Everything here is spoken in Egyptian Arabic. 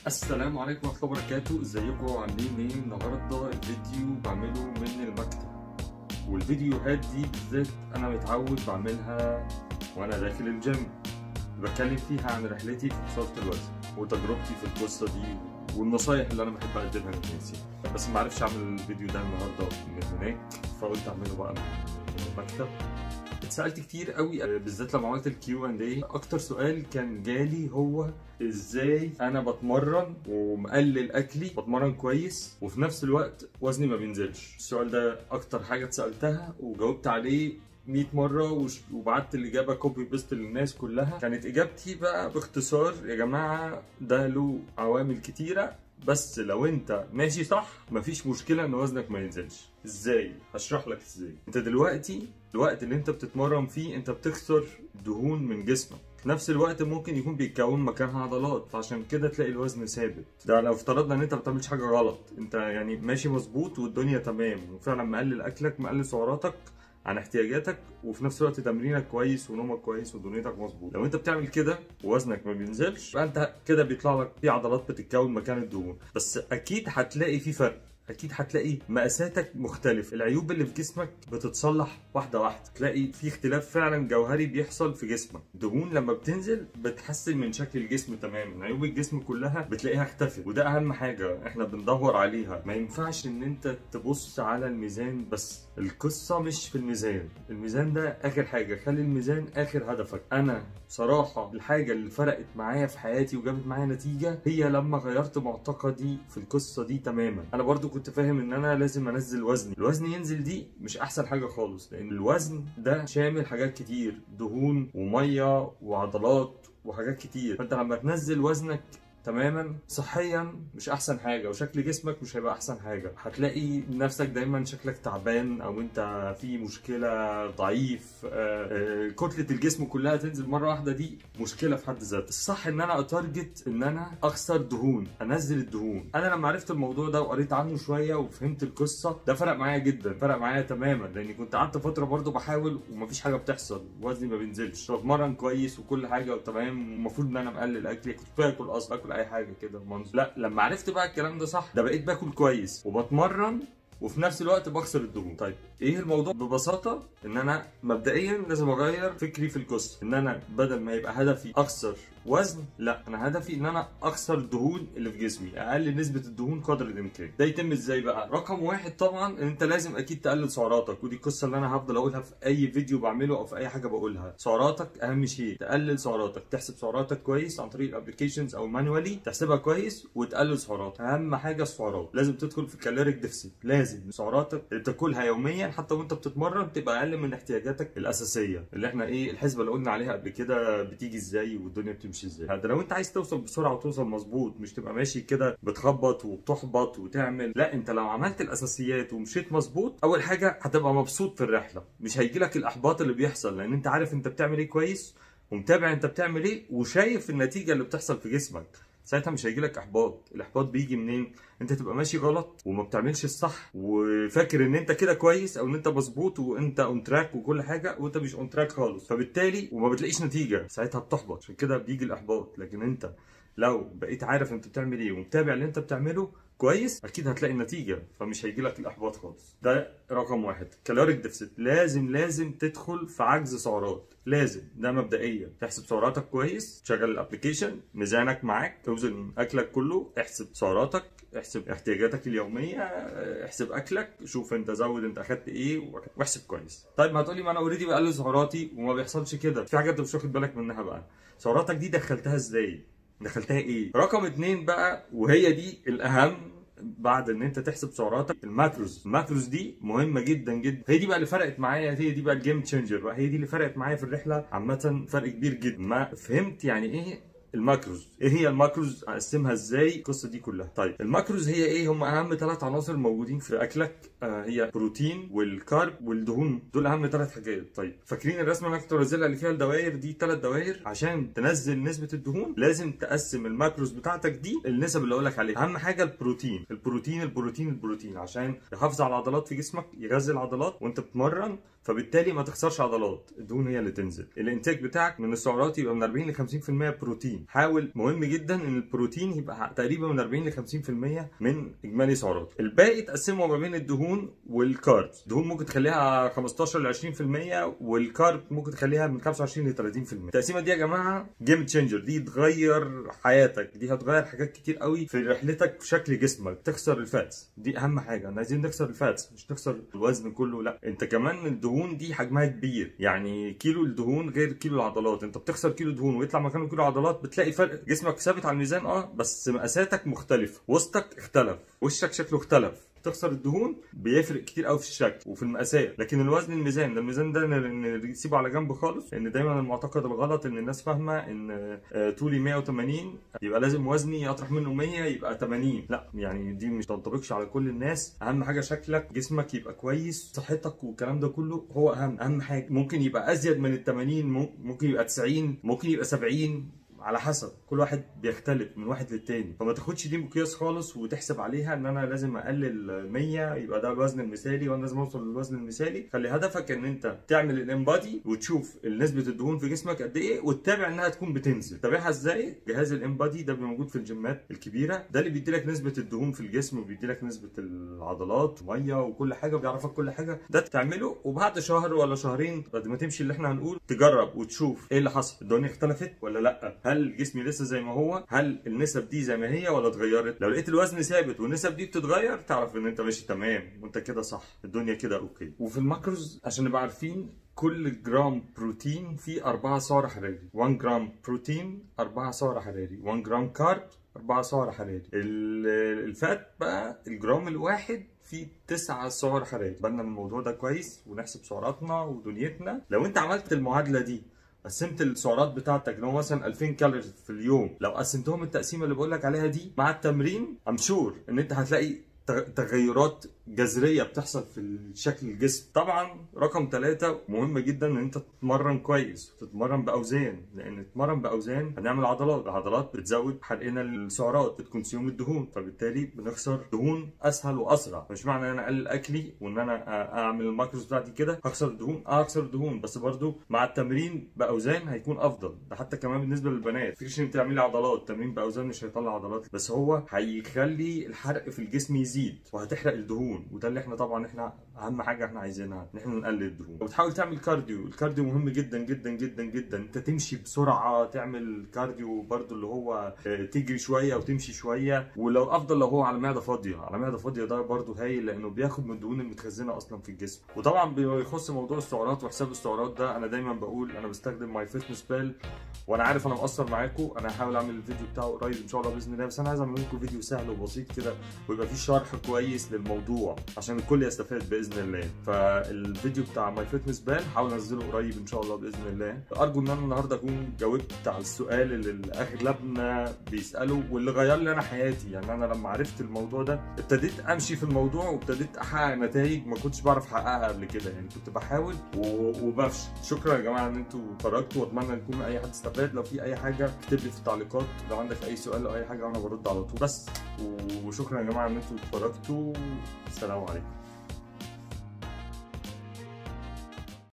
السلام عليكم ورحمة الله وبركاته ازيكم عاملين ايه النهاردة الفيديو بعمله من المكتب والفيديوهات دي بالذات انا متعود بعملها وانا داخل الجيم بتكلم فيها عن رحلتي في خسارة الوزن وتجربتي في القصة دي والنصايح اللي انا بحب اقدمها للناس يعني. بس ما عرفش اعمل الفيديو ده النهارده من هناك فقلت اعمله بقى من المكتب اتسالت كتير قوي بالذات لما عملت الكيو اند اي اكتر سؤال كان جالي هو ازاي انا بتمرن ومقلل اكلي بتمرن كويس وفي نفس الوقت وزني ما بينزلش السؤال ده اكتر حاجه اتسالتها وجاوبت عليه 100 مرة وش- وبعت الإجابة كوبي بيست للناس كلها كانت إجابتي بقى باختصار يا جماعة ده له عوامل كتيرة بس لو انت ماشي صح مفيش مشكلة ان وزنك ما ينزلش ازاي هشرح لك ازاي انت دلوقتي الوقت اللي انت بتتمرن فيه انت بتخسر دهون من جسمك في نفس الوقت ممكن يكون بيتكون مكانها عضلات فعشان كده تلاقي الوزن ثابت ده لو افترضنا ان انت ما بتعملش حاجه غلط انت يعني ماشي مظبوط والدنيا تمام وفعلا مقلل اكلك مقلل سعراتك عن احتياجاتك وفي نفس الوقت تمرينك كويس ونومك كويس ودنيتك مظبوط لو انت بتعمل كده ووزنك ما بينزلش يبقى انت كده بيطلع لك في عضلات بتتكون مكان الدهون بس اكيد هتلاقي في فرق اكيد هتلاقي مقاساتك مختلف العيوب اللي في جسمك بتتصلح واحده واحده تلاقي في اختلاف فعلا جوهري بيحصل في جسمك الدهون لما بتنزل بتحسن من شكل الجسم تماما عيوب الجسم كلها بتلاقيها اختفت وده اهم حاجه احنا بندور عليها ما ينفعش ان انت تبص على الميزان بس القصه مش في الميزان الميزان ده اخر حاجه خلي الميزان اخر هدفك انا صراحه الحاجه اللي فرقت معايا في حياتي وجابت معايا نتيجه هي لما غيرت معتقدي في القصه دي تماما انا برضو كنت فاهم ان انا لازم انزل وزني الوزن ينزل دي مش احسن حاجه خالص لان الوزن ده شامل حاجات كتير دهون وميه وعضلات وحاجات كتير فانت لما تنزل وزنك تماما صحيا مش احسن حاجه وشكل جسمك مش هيبقى احسن حاجه هتلاقي نفسك دايما شكلك تعبان او انت في مشكله ضعيف آه، آه، كتله الجسم كلها تنزل مره واحده دي مشكله في حد ذاتها الصح ان انا اتارجت ان انا اخسر دهون انزل الدهون انا لما عرفت الموضوع ده وقريت عنه شويه وفهمت القصه ده فرق معايا جدا فرق معايا تماما لاني كنت قعدت فتره برضو بحاول ومفيش حاجه بتحصل وزني ما بينزلش بتمرن كويس وكل حاجه تمام المفروض ان انا مقلل اكلي كنت باكل اصلا باكل اي حاجه كده منظر لا لما عرفت بقى الكلام ده صح ده بقيت باكل كويس وبتمرن وفي نفس الوقت بخسر الدهون طيب ايه الموضوع ببساطه ان انا مبدئيا لازم اغير فكري في القصه ان انا بدل ما يبقى هدفي اخسر وزن لا انا هدفي ان انا اخسر الدهون اللي في جسمي اقلل نسبه الدهون قدر الامكان ده يتم ازاي بقى رقم واحد طبعا ان انت لازم اكيد تقلل سعراتك ودي القصه اللي انا هفضل اقولها في اي فيديو بعمله او في اي حاجه بقولها سعراتك اهم شيء تقلل سعراتك تحسب سعراتك كويس عن طريق الابلكيشنز او مانوالي تحسبها كويس وتقلل سعراتك اهم حاجه السعرات لازم تدخل في كالوريك ديفيسيت لازم سعراتك اللي بتاكلها يوميا حتى وانت بتتمرن تبقى اقل من احتياجاتك الاساسيه اللي احنا ايه الحسبه اللي قلنا عليها قبل كده بتيجي ازاي والدنيا بتمشي ازاي ده لو انت عايز توصل بسرعه وتوصل مظبوط مش تبقى ماشي كده بتخبط وبتحبط وتعمل لا انت لو عملت الاساسيات ومشيت مظبوط اول حاجه هتبقى مبسوط في الرحله مش هيجي لك الاحباط اللي بيحصل لان انت عارف انت بتعمل ايه كويس ومتابع انت بتعمل ايه وشايف النتيجه اللي بتحصل في جسمك ساعتها مش هيجي لك احباط الاحباط بيجي منين انت تبقى ماشي غلط وما بتعملش الصح وفاكر ان انت كده كويس او ان انت مظبوط وانت اون تراك وكل حاجه وانت مش اون تراك خالص فبالتالي وما بتلاقيش نتيجه ساعتها بتحبط عشان كده بيجي الاحباط لكن انت لو بقيت عارف انت بتعمل ايه ومتابع اللي انت بتعمله كويس اكيد هتلاقي النتيجه فمش هيجي لك الاحباط خالص ده رقم واحد كالوريك ديفيسيت لازم لازم تدخل في عجز سعرات لازم ده مبدئيا تحسب سعراتك كويس تشغل الابلكيشن ميزانك معاك توزن اكلك كله احسب سعراتك احسب احتياجاتك اليوميه اه، احسب اكلك شوف انت زود انت اخدت ايه واحسب كويس طيب ما هتقولي ما انا اوريدي بقلل سعراتي وما بيحصلش كده في حاجه انت مش واخد بالك منها بقى سعراتك دي دخلتها ازاي دخلتها ايه رقم اتنين بقى وهي دي الاهم بعد ان انت تحسب سعراتك الماكروز الماكروز دي مهمه جدا جدا هي دي بقى اللي فرقت معايا هي دي بقى الجيم تشينجر بقى هي دي اللي فرقت معايا في الرحله عامه فرق كبير جدا ما فهمت يعني ايه الماكروز ايه هي الماكروز اقسمها ازاي القصه دي كلها طيب الماكروز هي ايه هم اهم ثلاث عناصر موجودين في اكلك آه هي بروتين والكارب والدهون دول اهم ثلاث حاجات طيب فاكرين الرسمه اللي انا كنت بنزلها اللي فيها الدوائر دي ثلاث دوائر عشان تنزل نسبه الدهون لازم تقسم الماكروز بتاعتك دي النسب اللي اقول لك عليها اهم حاجه البروتين البروتين البروتين البروتين عشان يحافظ على العضلات في جسمك يغذي العضلات وانت بتتمرن فبالتالي ما تخسرش عضلات الدهون هي اللي تنزل الانتاج بتاعك من السعرات يبقى من 40 ل 50% بروتين حاول مهم جدا ان البروتين يبقى تقريبا من 40 ل 50% من اجمالي سعرات الباقي تقسمه ما بين الدهون والكاربس الدهون ممكن تخليها 15 ل 20% والكارب ممكن تخليها من 25 ل 30% التقسيمه دي يا جماعه جيم تشينجر دي تغير حياتك دي هتغير حاجات كتير قوي في رحلتك في شكل جسمك تخسر الفاتس دي اهم حاجه احنا عايزين نخسر الفاتس مش تخسر الوزن كله لا انت كمان الدهون دي حجمها كبير يعني كيلو الدهون غير كيلو العضلات انت بتخسر كيلو دهون ويطلع مكانه كيلو عضلات بتلاقي فرق جسمك ثابت على الميزان اه بس مقاساتك مختلفه وسطك اختلف وشك شكله اختلف تخسر الدهون بيفرق كتير قوي في الشكل وفي المقاسات لكن الوزن الميزان ده الميزان ده نسيبه على جنب خالص لان دايما المعتقد الغلط ان الناس فاهمه ان طولي 180 يبقى لازم وزني اطرح منه 100 يبقى 80 لا يعني دي مش تنطبقش على كل الناس اهم حاجه شكلك جسمك يبقى كويس صحتك والكلام ده كله هو اهم اهم حاجه ممكن يبقى ازيد من ال 80 ممكن يبقى 90 ممكن يبقى 70 على حسب كل واحد بيختلف من واحد للتاني فما تاخدش دي مقياس خالص وتحسب عليها ان انا لازم اقلل 100 يبقى ده الوزن المثالي وانا لازم اوصل للوزن المثالي خلي هدفك ان انت تعمل الانبادي وتشوف نسبه الدهون في جسمك قد ايه وتتابع انها تكون بتنزل تابعها ازاي جهاز الانبادي ده موجود في الجيمات الكبيره ده اللي بيدي لك نسبه الدهون في الجسم وبيدي لك نسبه العضلات وميه وكل حاجه وبيعرفك كل حاجه ده تعمله وبعد شهر ولا شهرين بعد ما تمشي اللي احنا هنقول تجرب وتشوف ايه اللي حصل الدنيا اختلفت ولا لا هل جسمي لسه زي ما هو هل النسب دي زي ما هي ولا اتغيرت لو لقيت الوزن ثابت والنسب دي بتتغير تعرف ان انت ماشي تمام وانت كده صح الدنيا كده اوكي وفي الماكروز عشان نبقى عارفين كل جرام بروتين فيه 4 سعر حراري 1 جرام بروتين 4 سعر حراري 1 جرام كارب 4 سعر حراري الفات بقى الجرام الواحد فيه 9 سعر حراري بالنا من الموضوع ده كويس ونحسب سعراتنا ودنيتنا لو انت عملت المعادله دي قسمت السعرات بتاعتك لو مثلا 2000 كالوري في اليوم لو قسمتهم التقسيمه اللي بقول لك عليها دي مع التمرين ام شور ان انت هتلاقي تغيرات جذريه بتحصل في شكل الجسم طبعا رقم ثلاثة مهم جدا ان انت تتمرن كويس وتتمرن باوزان لان تتمرن باوزان هنعمل عضلات العضلات بتزود حرقنا للسعرات بتكونسيوم الدهون فبالتالي بنخسر دهون اسهل واسرع مش معنى ان انا اقلل اكلي وان انا اعمل الماكروز بتاعتي كده هخسر الدهون اه هخسر الدهون بس برضو مع التمرين باوزان هيكون افضل ده حتى كمان بالنسبه للبنات مفيش ان تعملي عضلات تمرين باوزان مش هيطلع عضلات بس هو هيخلي الحرق في الجسم يزيد وهتحرق الدهون وده اللي احنا طبعا احنا اهم حاجه احنا عايزينها ان احنا نقلل الدهون وبتحاول تعمل كارديو الكارديو مهم جدا جدا جدا جدا انت تمشي بسرعه تعمل كارديو برضو اللي هو تجري شويه وتمشي شويه ولو افضل لو هو على معده فاضيه على معده فاضيه ده برضو هايل لانه بياخد من الدهون المتخزنه اصلا في الجسم وطبعا بيخص موضوع السعرات وحساب السعرات ده انا دايما بقول انا بستخدم ماي فيتنس بال وانا عارف انا مقصر معاكم انا هحاول اعمل الفيديو بتاعه قريب ان شاء الله باذن الله بس انا عايز اعمل لكم فيديو سهل وبسيط كده ويبقى فيه شرح كويس للموضوع عشان الكل يستفاد باذن الله فالفيديو بتاع ماي فيتنس بال هحاول انزله قريب ان شاء الله باذن الله ارجو ان انا النهارده اكون جاوبت على السؤال اللي اغلبنا بيساله واللي غير لي انا حياتي يعني انا لما عرفت الموضوع ده ابتديت امشي في الموضوع وابتديت احقق نتائج ما كنتش بعرف احققها قبل كده يعني كنت بحاول وبفشل شكرا يا جماعه ان انتوا اتفرجتوا واتمنى ان يكون اي حد استفاد لو في اي حاجه اكتب لي في التعليقات لو عندك اي سؤال او اي حاجه وانا برد على طول بس وشكرا يا جماعه ان انتوا اتفرجتوا السلام عليكم